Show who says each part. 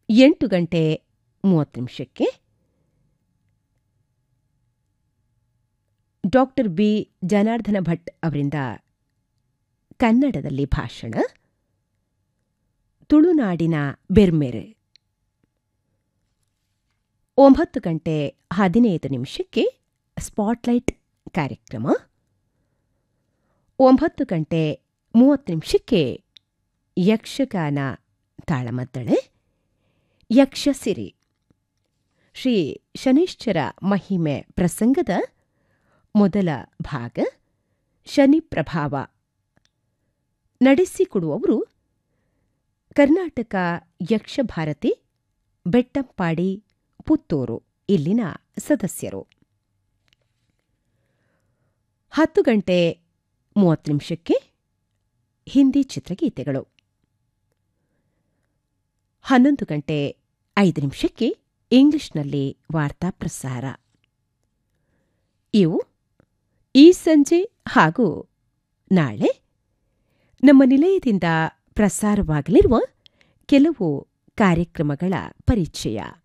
Speaker 1: ಎಂಟು ಗಂಟೆ ಮೂವತ್ತು ನಿಮಿಷಕ್ಕೆ ಡಾಕ್ಟರ್ ಬಿ ಜನಾರ್ದನ ಭಟ್ ಅವರಿಂದ ಕನ್ನಡದಲ್ಲಿ ಭಾಷಣ ತುಳುನಾಡಿನ ಬೆರ್ಮೆರೆ ಒಂಬತ್ತು ಗಂಟೆ ಹದಿನೈದು ನಿಮಿಷಕ್ಕೆ ಸ್ಪಾಟ್ಲೈಟ್ ಕಾರ್ಯಕ್ರಮ ಒಂಬತ್ತು ಗಂಟೆ ಮೂವತ್ತು ನಿಮಿಷಕ್ಕೆ ಯಕ್ಷಗಾನ ತಾಳಮದ್ದಳೆ ಯಕ್ಷಸಿರಿ ಶ್ರೀ ಶನೈಶ್ಚರ ಮಹಿಮೆ ಪ್ರಸಂಗದ ಮೊದಲ ಭಾಗ ಶನಿ ಪ್ರಭಾವ ನಡೆಸಿಕೊಡುವವರು ಕರ್ನಾಟಕ ಯಕ್ಷಭಾರತಿ ಬೆಟ್ಟಂಪಾಡಿ ಪುತ್ತೂರು ಇಲ್ಲಿನ ಸದಸ್ಯರು ಹತ್ತು ಗಂಟೆ ಮೂವತ್ತು ನಿಮಿಷಕ್ಕೆ ಹಿಂದಿ ಚಿತ್ರಗೀತೆಗಳು ಹನ್ನೊಂದು ಗಂಟೆ ಐದು ನಿಮಿಷಕ್ಕೆ ಇಂಗ್ಲಿಷ್ನಲ್ಲಿ ವಾರ್ತಾ ಪ್ರಸಾರ ಇವು ಈ ಸಂಜೆ ಹಾಗೂ ನಾಳೆ ನಮ್ಮ ನಿಲಯದಿಂದ ಪ್ರಸಾರವಾಗಲಿರುವ ಕೆಲವು ಕಾರ್ಯಕ್ರಮಗಳ ಪರಿಚಯ